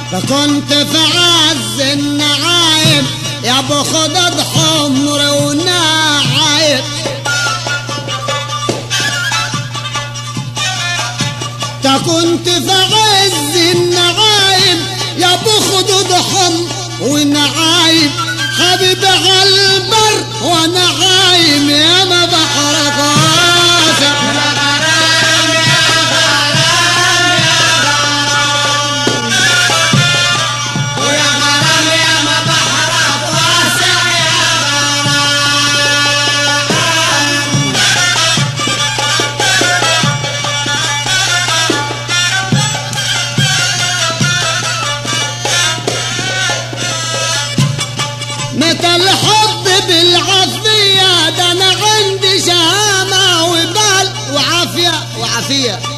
فكنت في عز النعايم يا ابو خدد حمر وناعيم تا كنت في عز النعايم يا ابو خدود حمر ونعايم حبيب البر وانا عايم يا ما بحرك واسع ويا غرام يا ما بحرك واسع يا غرام متى الحب بالعافية ده انا عندي شهامة وبال وعافية وعافية